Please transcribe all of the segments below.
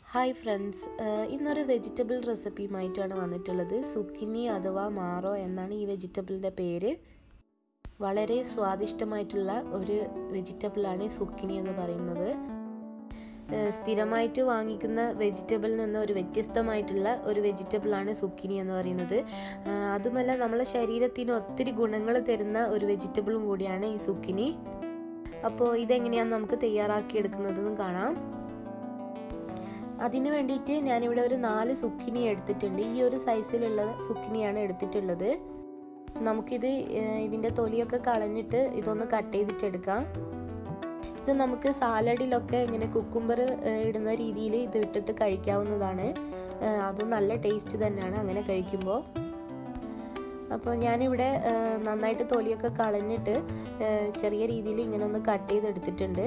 hi friends ഇന്നൊരു vegetable റെസിപ്പിയുമായിട്ടാണ് വന്നിട്ടുള്ളത് സുക്കിനി അഥവാ മാറോ എന്നാണ് ഈ വെജിറ്റബിളിൻ്റെ പേര് വളരെ സ്വാദിഷ്ടമായിട്ടുള്ള ഒരു വെജിറ്റബിളാണ് സുക്കിനി എന്ന് പറയുന്നത് സ്ഥിരമായിട്ട് വാങ്ങിക്കുന്ന വെജിറ്റബിളിൽ നിന്ന് ഒരു വ്യത്യസ്തമായിട്ടുള്ള ഒരു വെജിറ്റബിളാണ് സുക്കിനി എന്ന് പറയുന്നത് അതുമല്ല നമ്മളെ ശരീരത്തിന് ഒത്തിരി ഗുണങ്ങൾ തരുന്ന ഒരു വെജിറ്റബിളും കൂടിയാണ് ഈ സുക്കിനി അപ്പോൾ ഇതെങ്ങനെയാണ് നമുക്ക് തയ്യാറാക്കി എടുക്കുന്നതെന്ന് കാണാം അതിന് വേണ്ടിയിട്ട് ഞാനിവിടെ ഒരു നാല് സുക്കിനി എടുത്തിട്ടുണ്ട് ഈ ഒരു സൈസിലുള്ള സുക്കിനിയാണ് എടുത്തിട്ടുള്ളത് നമുക്കിത് ഇതിൻ്റെ തൊലിയൊക്കെ കളഞ്ഞിട്ട് ഇതൊന്ന് കട്ട് ചെയ്തിട്ടെടുക്കാം ഇത് നമുക്ക് സാലഡിലൊക്കെ ഇങ്ങനെ കുക്കുംബർ ഇടുന്ന രീതിയിൽ ഇത് ഇട്ടിട്ട് കഴിക്കാവുന്നതാണ് അതും നല്ല ടേസ്റ്റ് തന്നെയാണ് അങ്ങനെ കഴിക്കുമ്പോൾ അപ്പോൾ ഞാനിവിടെ നന്നായിട്ട് തൊലിയൊക്കെ കളഞ്ഞിട്ട് ചെറിയ രീതിയിൽ ഇങ്ങനെ ഒന്ന് കട്ട് ചെയ്തെടുത്തിട്ടുണ്ട്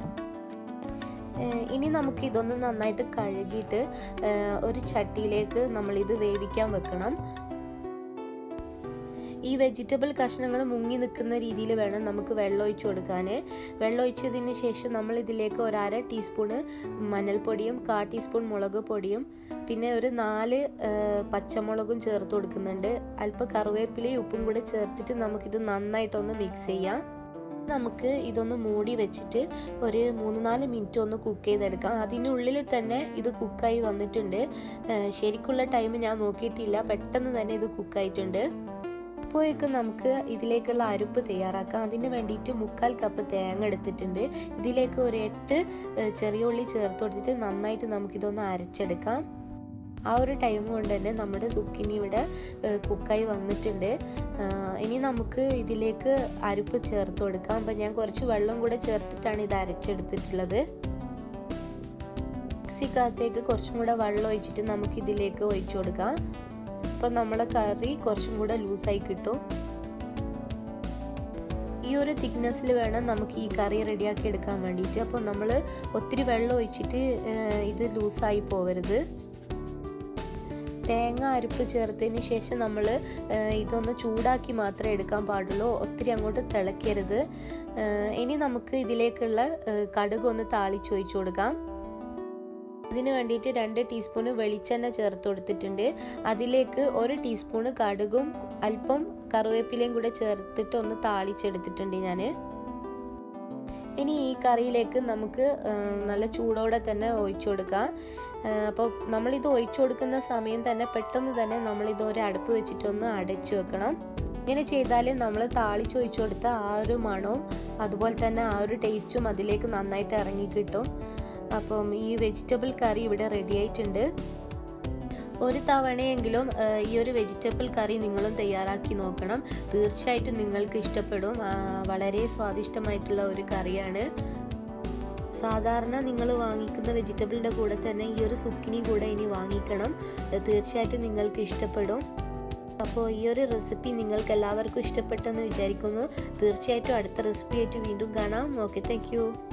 ഇനി നമുക്ക് ഇതൊന്ന് നന്നായിട്ട് കഴുകിയിട്ട് ഒരു ചട്ടിയിലേക്ക് നമ്മളിത് വേവിക്കാൻ വെക്കണം ഈ വെജിറ്റബിൾ കഷ്ണങ്ങൾ മുങ്ങി നിൽക്കുന്ന രീതിയിൽ വേണം നമുക്ക് വെള്ളം ഒഴിച്ചു കൊടുക്കാൻ വെള്ളം ഒഴിച്ചതിന് ശേഷം നമ്മൾ ഇതിലേക്ക് ഒരു അര ടീസ്പൂണ് മഞ്ഞൾപ്പൊടിയും കാ ടീസ്പൂൺ മുളക് പൊടിയും പിന്നെ ഒരു നാല് പച്ചമുളകും ചേർത്ത് കൊടുക്കുന്നുണ്ട് അല്പം കറിവേപ്പിലയും ഉപ്പും കൂടെ ചേർത്തിട്ട് നമുക്കിത് നന്നായിട്ടൊന്ന് മിക്സ് ചെയ്യാം നമുക്ക് ഇതൊന്ന് മൂടി വെച്ചിട്ട് ഒരു മൂന്ന് നാല് മിനിറ്റ് ഒന്ന് കുക്ക് ചെയ്തെടുക്കാം അതിനുള്ളിൽ തന്നെ ഇത് കുക്കായി വന്നിട്ടുണ്ട് ശരിക്കുള്ള ടൈം ഞാൻ നോക്കിയിട്ടില്ല പെട്ടെന്ന് തന്നെ ഇത് കുക്കായിട്ടുണ്ട് അപ്പോഴേക്കും നമുക്ക് ഇതിലേക്കുള്ള അരുപ്പ് തയ്യാറാക്കാം അതിന് വേണ്ടിയിട്ട് മുക്കാൽ കപ്പ് തേങ്ങ എടുത്തിട്ടുണ്ട് ഇതിലേക്ക് ഒരു എട്ട് ചെറിയ ഉള്ളി ചേർത്ത് കൊടുത്തിട്ട് നന്നായിട്ട് നമുക്കിതൊന്ന് അരച്ചെടുക്കാം ആ ഒരു ടൈം കൊണ്ട് തന്നെ നമ്മുടെ സുക്കിനി ഇവിടെ കുക്കായി വന്നിട്ടുണ്ട് ഇനി നമുക്ക് ഇതിലേക്ക് അരിപ്പ് ചേർത്ത് കൊടുക്കാം അപ്പം ഞാൻ കുറച്ച് വെള്ളം കൂടെ ചേർത്തിട്ടാണ് ഇത് അരച്ചെടുത്തിട്ടുള്ളത് മിക്സിക്കകത്തേക്ക് കുറച്ചും കൂടെ വെള്ളം ഒഴിച്ചിട്ട് നമുക്ക് ഇതിലേക്ക് ഒഴിച്ചു കൊടുക്കാം അപ്പം നമ്മളെ കറി കുറച്ചും കൂടെ ലൂസായി കിട്ടും ഈ ഒരു തിക്നെസ്സിൽ വേണം നമുക്ക് ഈ കറി റെഡിയാക്കി എടുക്കാൻ വേണ്ടിയിട്ട് അപ്പോൾ നമ്മൾ ഒത്തിരി വെള്ളം ഒഴിച്ചിട്ട് ഇത് ലൂസായി പോവരുത് തേങ്ങ അരിപ്പ് ചേർത്തതിന് ശേഷം നമ്മൾ ഇതൊന്ന് ചൂടാക്കി മാത്രമേ എടുക്കാൻ പാടുള്ളൂ ഒത്തിരി അങ്ങോട്ട് തിളക്കരുത് ഇനി നമുക്ക് ഇതിലേക്കുള്ള കടുക് ഒന്ന് താളിച്ചൊഴിച്ചു കൊടുക്കാം അതിന് വേണ്ടിയിട്ട് രണ്ട് ടീസ്പൂണ് വെളിച്ചെണ്ണ ചേർത്ത് കൊടുത്തിട്ടുണ്ട് അതിലേക്ക് ഒരു ടീസ്പൂണ് കടുകും അല്പം കറിവേപ്പിലയും കൂടെ ചേർത്തിട്ട് ഒന്ന് താളിച്ചെടുത്തിട്ടുണ്ട് ഞാൻ ഇനി ഈ കറിയിലേക്ക് നമുക്ക് നല്ല ചൂടോടെ തന്നെ ഒഴിച്ചു കൊടുക്കാം അപ്പോൾ നമ്മളിത് ഒഴിച്ചു കൊടുക്കുന്ന സമയം തന്നെ പെട്ടെന്ന് തന്നെ നമ്മളിത് ഒരു അടുപ്പ് വെച്ചിട്ടൊന്ന് അടച്ചു വെക്കണം ഇങ്ങനെ ചെയ്താൽ നമ്മൾ താളിച്ച് ഒഴിച്ചു കൊടുത്ത ആ ഒരു മണവും അതുപോലെ തന്നെ ആ ഒരു ടേസ്റ്റും അതിലേക്ക് നന്നായിട്ട് ഇറങ്ങി കിട്ടും അപ്പം ഈ വെജിറ്റബിൾ കറി ഇവിടെ റെഡി ആയിട്ടുണ്ട് ഒരു തവണയെങ്കിലും ഈ ഒരു വെജിറ്റബിൾ കറി നിങ്ങളും തയ്യാറാക്കി നോക്കണം തീർച്ചയായിട്ടും നിങ്ങൾക്ക് ഇഷ്ടപ്പെടും വളരെ സ്വാദിഷ്ടമായിട്ടുള്ള ഒരു കറിയാണ് സാധാരണ നിങ്ങൾ വാങ്ങിക്കുന്ന വെജിറ്റബിളിൻ്റെ കൂടെ തന്നെ ഈ ഒരു സുക്കിനി കൂടെ ഇനി വാങ്ങിക്കണം തീർച്ചയായിട്ടും നിങ്ങൾക്ക് ഇഷ്ടപ്പെടും അപ്പോൾ ഈ ഒരു റെസിപ്പി നിങ്ങൾക്ക് എല്ലാവർക്കും ഇഷ്ടപ്പെട്ടെന്ന് വിചാരിക്കുന്നു തീർച്ചയായിട്ടും അടുത്ത റെസിപ്പി ആയിട്ട് വീണ്ടും കാണാം ഓക്കെ താങ്ക്